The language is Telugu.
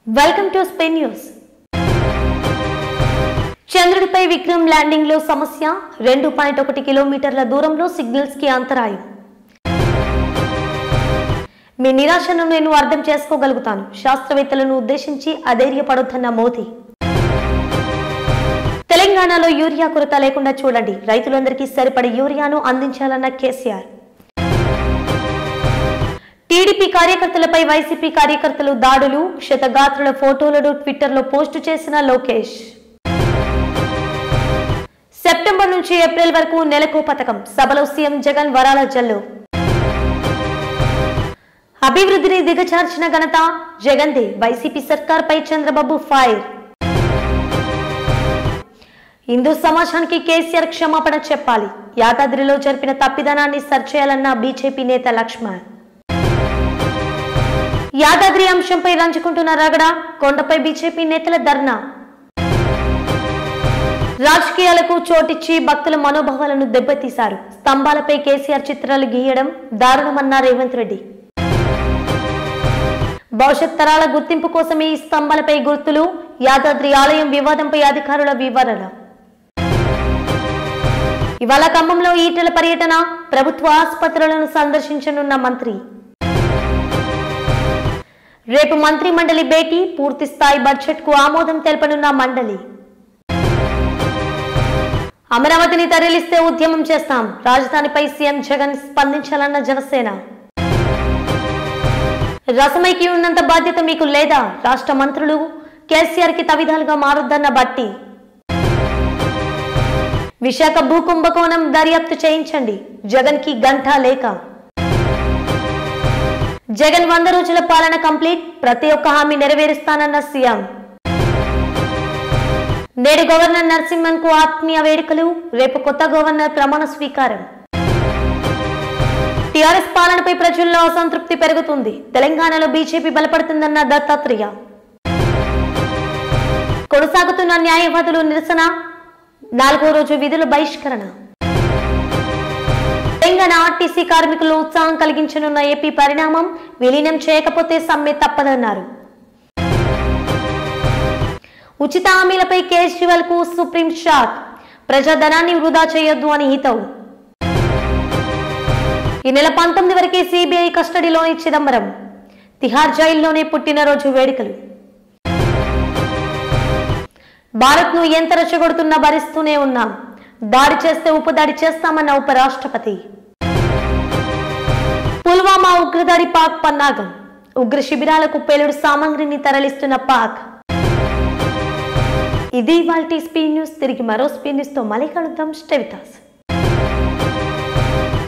వెల్కమ్ టు స్పెన్ న్యూస్ చంద్రుడిపై విక్రమ్ ల్యాండింగ్ లో సమస్య రెండు పాయింట్ ఒకటి కిలోమీటర్ల దూరంలో సిగ్నల్స్ కి అంతరాయం మీ నిరాశను నేను అర్థం చేసుకోగలుగుతాను శాస్త్రవేత్తలను ఉద్దేశించి అధైర్యపడొద్దన్న మోదీ తెలంగాణలో యూరియా కొరత లేకుండా చూడండి రైతులందరికీ సరిపడే యూరియాను అందించాలన్న కేసీఆర్ టీడీపీ కార్యకర్తలపై వైసీపీ కార్యకర్తలు దాడులు క్షతగాత్రుల ఫోటోలను ట్విట్టర్లో పోస్టు చేసిన లోకేష్ సెప్టెంబర్ నుంచి ఏప్రిల్ వరకు నెలకో పథకం సభలో సీఎం జగన్ వరాల జల్లు అభివృద్ధిని దిగచార్చిన ఘనత జగన్దే వైసీపీ సర్కార్పై చంద్రబాబు ఫైర్ హిందూ సమాజానికి కేసీఆర్ క్షమాపణ చెప్పాలి యాదాద్రిలో జరిపిన తప్పిదనాన్ని సరిచేయాలన్న బీజేపీ నేత లక్ష్మణ్ యాదాద్రి అంశంపై రంచుకుంటున్న రగడ కొండపై బీజేపీ నేతల ధర్నా రాజకీయాలకు చోటిచ్చి భక్తుల మనోభావాలను దెబ్బతీశారు స్తంభాలపై కేసీఆర్ చిత్రాలు గీయడం దారుణమన్న రేవంత్ రెడ్డి భవిష్యత్ తరాల గుర్తింపు కోసమే ఈ స్తంభాలపై గుర్తులు యాదాద్రి ఆలయం వివాదంపై అధికారుల వివరణ ఇవాళ ఖమ్మంలో ఈటెల పర్యటన ప్రభుత్వ ఆసుపత్రులను సందర్శించనున్న మంత్రి రేపు మంత్రి మండలి భేటీ పూర్తి స్థాయి బడ్జెట్ కు ఆమోదం తెలపనున్న మండలి అమరావతిని తరలిస్తే ఉద్యమం చేస్తాం రాజధానిపై సీఎం జగన్ స్పందించాలన్న జనసేన రసమైకి ఉన్నంత బాధ్యత మీకు లేదా రాష్ట్ర మంత్రులు కేసీఆర్ కి తవిధాలుగా మారొద్దన్న బట్టి విశాఖ భూ కుంభకోణం దర్యాప్తు చేయించండి జగన్ కి గంట లేక జగన్ వంద రోజుల పాలన కంప్లీట్ ప్రతి ఒక్క హామీ నెరవేరుస్తానన్న సీఎం నేడు గవర్నర్ నరసింహన్ కు ఆత్మీయ వేడుకలు రేపు కొత్త గవర్నర్ ప్రమాణ స్వీకారం టీఆర్ఎస్ పాలనపై ప్రజల్లో అసంతృప్తి పెరుగుతుంది తెలంగాణలో బీజేపీ బలపడుతుందన్న దత్తాత్రేయ కొనసాగుతున్న న్యాయవాదులు నిరసన నాలుగో రోజు విధుల బహిష్కరణ తెలంగాణ ఆర్టీసీ కార్మికులు ఉత్సాహం కలిగించనున్న ఏపీ పరిణామం విలీనం చేయకపోతే సమ్మె తప్పదన్నారు ఉచిత హామీలపై కేజ్రీవాల్ కు సుప్రీం షాక్ ప్రజాధనాన్ని వృధా చేయొద్దు అని హితవు ఈ నెల పంతొమ్మిది వరకే సిబిఐ కస్టడీలోని చిదంబరం తిహార్ జైల్లోనే పుట్టినరోజు వేడుకలు భారత్ను ఎంత రెచ్చగొడుతున్నా భరిస్తూనే ఉన్నాం దాడి చేస్తే ఉపదాడి చేస్తామన్న ఉపరాష్ట్రపతి పుల్వామా ఉగ్రదాడి పాక్ పన్నాగం ఉగ్ర శిబిరాలకు పేలుడు సామాగ్రిని తరలిస్తున్న పాక్ ఇది వాళ్ళ స్పీ న్యూస్ తిరిగి మరో స్పీ న్యూస్తో మళ్ళీ కలుద్దాం స్టెవితాస్